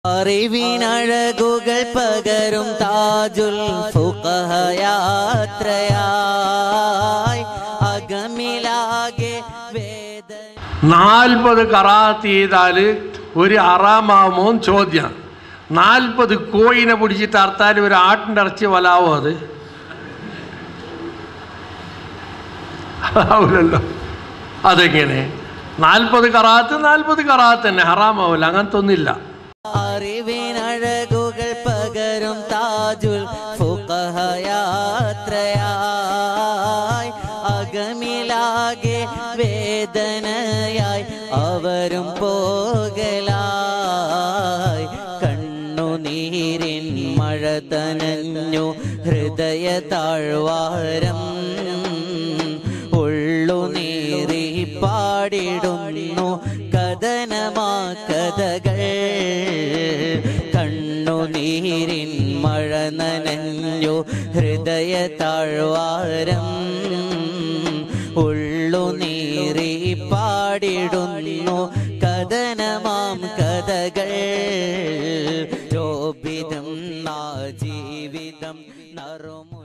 അറിവിനഴകുകൾ പകരും താജുൽ ഫുഖഹയാത്രയായി അകമിലാകെ വേദന നാൽപ്പത് കറാത്ത് ചെയ്താൽ ഒരു അറാമാമോ ചോദ്യം നാൽപ്പത് കോയിനെ പിടിച്ചിട്ട് അർത്താൽ ഒരു ആട്ടിൻ്റെ ഇറച്ചി വലാവോ അത് ആവില്ലല്ലോ അതെങ്ങനെ നാൽപ്പത് കറാത്ത് നാൽപ്പത് കറാത്ത് തന്നെ ഹറാമാവില്ല അങ്ങനത്തെ ഒന്നില്ല അറിവിനഴകുകൾ പകരും താജുൽ ഫുഖഹയാത്രയായി അകമിലാകെ വേദനയായി അവരും പോകലായി കണ്ണുനീരിൻ മഴ തനഞ്ഞു ഹൃദയ താഴ്വാരം ഉള്ളുനീറി പാടിടുന്നു കഥനമാ കഥകൾ കണ്ണുനീരിൻ മഴ നനഞ്ഞു ഹൃദയ താഴ്വാരം ഉള്ളുനീറി പാടിടുന്നു കഥനമാം കഥകൾ ശോഭിതം നാ ജീവിതം നറുമു